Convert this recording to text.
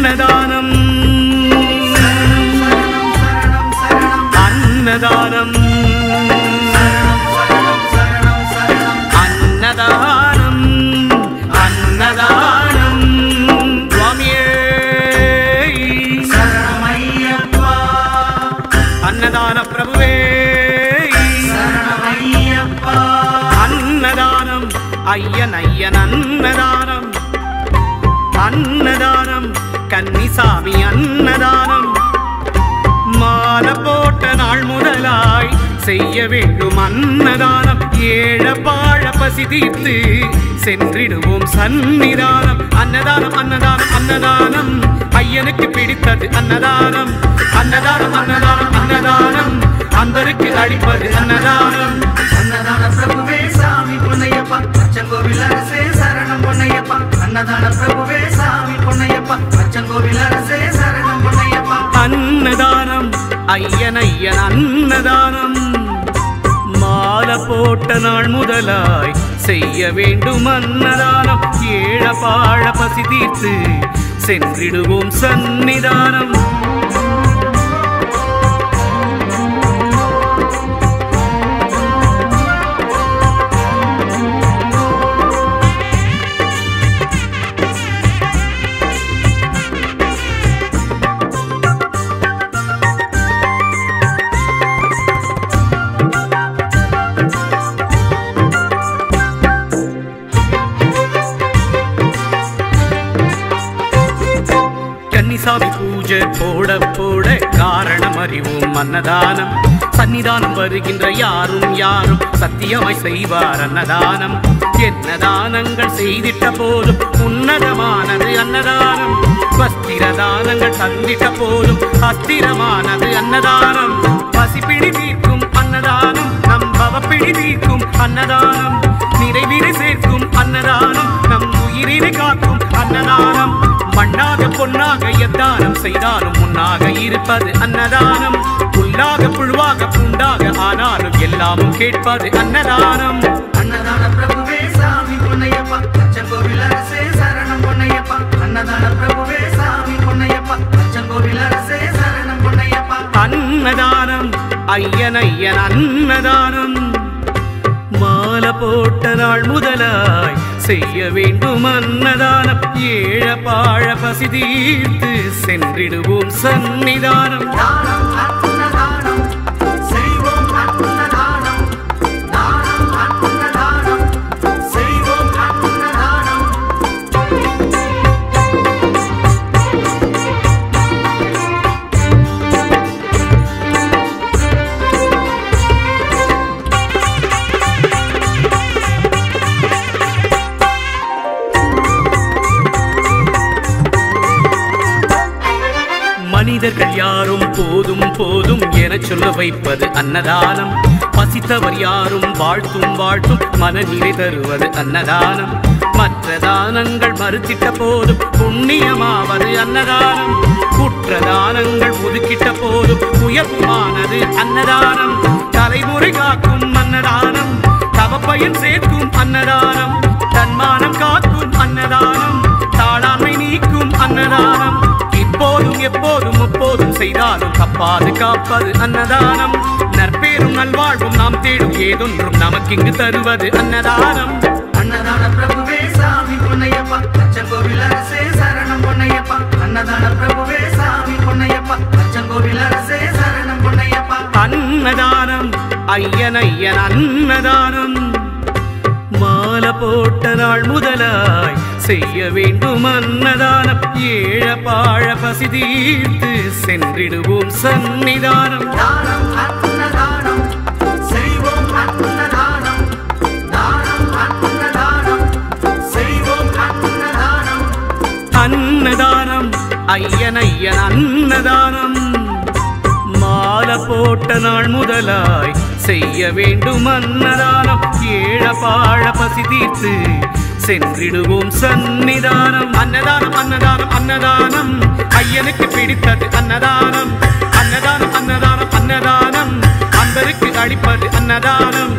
அன்னதானம் அன்னதானம் அன்னதானம் அன்னதானம் சுவாமியே அன்னதான பிரபுவே அன்னதானம் ஐயன் ஐயன் அன்னதானம் அன்னதானம் கன்னிசாமி அன்னதானம் மாலை போட்ட நாள் முதலாய் செய்ய வேண்டும் அன்னதானம் ஏழ பாழ பசி தீர்த்து சென்றிடுவோம் சந்நிதானம் அன்னதானம் அன்னதானம் அன்னதானம் ஐயனுக்கு பிடித்தது அன்னதானம் அன்னதானம் அன்னதானம் அன்னதானம் அந்தருக்கு அளிப்பது அன்னதானம் அன்னதான பிரபுவே சாமி பொன்னையப்பா அச்சங்கோவில் அரசே சரணம் பொன்னையப்பா அன்னதான பிரபுவே சாமி பொன்னையப்பா அச்சங்கோவில் அரசே சரணம் பொன்னையப்பா அன்னதானம் ஐயன் ஐயன் அன்னதானம் மாலை போட்ட நாள் முதலாய் செய்ய வேண்டும் அன்னதானம் ஏழ பாழ பசி தீர்த்து சென்றிடுவோம் சந்நிதானம் கன்னிசாமி பூஜை போட போட காரணம் அறிவோம் அன்னதானம் சன்னிதானம் வருகின்ற யாரும் யாரும் சத்தியமாய் செய்வார் அன்னதானம் என்ன தானங்கள் செய்திட்ட போதும் உன்னதமானது அன்னதானம் வஸ்திர தானங்கள் தந்திட்ட போதும் அஸ்திரமானது அன்னதானம் பசிப்பிடி தீர்க்கும் அன்னதானம் நம் பவப்பிடி தீர்க்கும் அன்னதானம் நிறைவினை சேர்க்கும் அன்னதானம் நம் உயிரினை காக்கும் அன்னதானம் மண்ணாக பொன்னாக எத்தானம் செய்தாலும் முன்னாக இருப்பது அன்னதானம் புல்லாக புழுவாக பூண்டாக ஆனாலும் எல்லாமும் கேட்பது அன்னதானம் அன்னதான பிரபுவே சாமி பொன்னையப்பா அச்சங்கோவில் அரசே சரணம் பொன்னையப்பா அன்னதான பிரபுவே சாமி பொன்னையப்பா அச்சங்கோவில் அரசே சரணம் பொன்னையப்பா அன்னதானம் ஐயன் ஐயன் அன்னதானம் மாலை போட்ட நாள் முதலாய் செய்ய வேண்டும் அன்னதானம் ஏழ பாழ பசி தீர்த்து சென்றிடுவோம் சந்நிதானம் தானம் அன்னதானம் செய்வோம் அன்னதானம் தானம் அன்னதானம் செய்வோம் அன்னதானம் மனிதர்கள் யாரும் போதும் போதும் என சொல்ல வைப்பது அன்னதானம் பசித்தவர் யாரும் வாழ்த்தும் வாழ்த்தும் மனநிலை தருவது அன்னதானம் மற்ற தானங்கள் மறுத்திட்ட போதும் புண்ணியமாவது அன்னதானம் குற்ற தானங்கள் ஒதுக்கிட்ட போதும் உயர்வுமானது அன்னதானம் தலைமுறை காக்கும் அன்னதானம் தவப்பயன் சேர்க்கும் அன்னதானம் தன்மானம் காக்கும் அன்னதானம் தாளாண்மை நீக்கும் அன்னதானம் இப்போதும் எப்போதும் எப்போதும் செய்தாலும் தப்பாது காப்பது அன்னதானம் நற்பேரும் நல்வாழ்வும் நாம் தேடும் ஏதொன்றும் நமக்கிங்கு தருவது அன்னதானம் அன்னதான பிரபுவே சாமி பொன்னையப்பா அச்சங்கோவில் அரசே சரணம் பொன்னையப்பா அன்னதான பிரபுவே சாமி பொன்னையப்பா அச்சங்கோவில் அரசே சரணம் பொன்னையப்பா அன்னதானம் ஐயன் ஐயன் அன்னதானம் மாலை போட்ட நாள் முதலாய் செய்ய வேண்டும் அன்னதானம் ஏழ பாழ பசி தீர்த்து சென்றிடுவோம் சந்நிதானம் தானம் அன்னதானம் செய்வோம் அன்னதானம் தானம் அன்னதானம் செய்வோம் அன்னதானம் அன்னதானம் ஐயன் ஐயன் அன்னதானம் மாலை போட்ட நாள் முதலாய் செய்ய வேண்டும் அன்னதானம் ஏழ பாழ பசி தீர்த்து சென்றிடுவோம் சந்நிதானம் அன்னதானம் அன்னதானம் அன்னதானம் ஐயனுக்கு பிடித்தது அன்னதானம் அன்னதானம் அன்னதானம் அன்னதானம் அன்பருக்கு அளிப்பது அன்னதானம்